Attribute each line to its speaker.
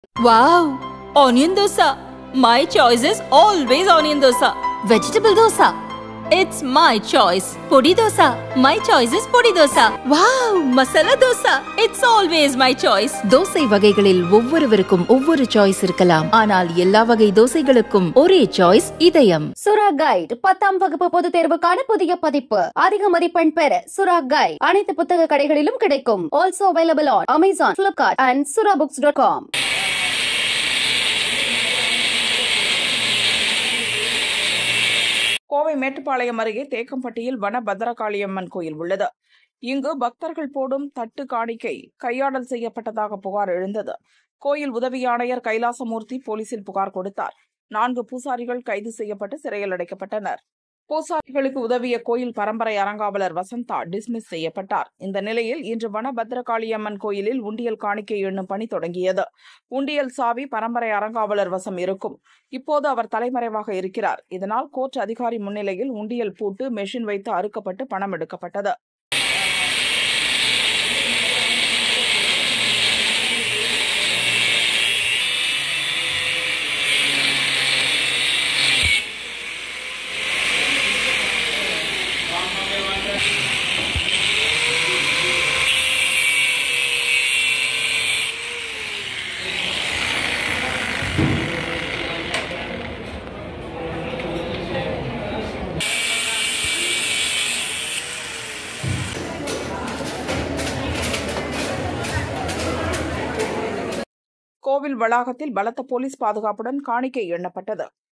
Speaker 1: Wow! Onion dosa. My choice is always onion dosa. Vegetable dosa. It's my choice. Podi dosa. My choice is podi dosa. Wow! Masala dosa. It's always my choice.
Speaker 2: Dosa வகைகளில் ஒவ்வொருவருக்கும் ஒவ்வொரு choice இருக்கலாம் ஆனால் எல்லா வகை தோசைகளுக்கும் ஒரே choice இதயம்
Speaker 3: சுரா கைட் பத்தாம் வகுப்பு பொதுத் தேர்வுக்கான புதிய பதிப்பு அதிக மதிப்பெண் பெற சுரா கைட் அனைத்து புத்தக கடைகளிலும் கிடைக்கும் also available on Amazon Flipkart and Sura books dot com
Speaker 4: Kovai Mettupalayam அருகே தேக்கம்பட்டியில் வன பத்ரகாளியம்மன் கோயில் உள்ளது இங்கு பக்தர்கள் போடும் தட்டு காணிக்கை கையாடல் செய்யப்பட்டதாக புகார் எழுந்தது கோயில் உதவி ஆணையர் கைலாசமூர்த்தி போலீசில் புகார் கொடுத்தார் நான்கு பூசாரிகள் கைது செய்யப்பட்டு சிறையில் அடைக்கப்பட்டனர் பூசாரிகளுக்கு உதவிய கோயில் பரம்பரை அறங்காவலர் வசந்தா டிஸ்மிஸ் செய்யப்பட்டார் இந்த நிலையில் இன்று வன பத்ரகாளியம்மன் கோயிலில் உண்டியல் காணிக்கை எண்ணும் பணி தொடங்கியது உண்டியல் சாவி பரம்பரை அறங்காவலர் வசம் இருக்கும் இப்போது அவர் தலைமறைவாக இருக்கிறார் இதனால் கோர்ட் அதிகாரி முன்னிலையில் உண்டியல் பூட்டு மெஷின் வைத்து அறுக்கப்பட்டு பணம் எடுக்கப்பட்டது கோவில் வளாகத்தில் பலத்த போலீஸ் பாதுகாப்புடன் காணிக்கை எண்ணப்பட்டது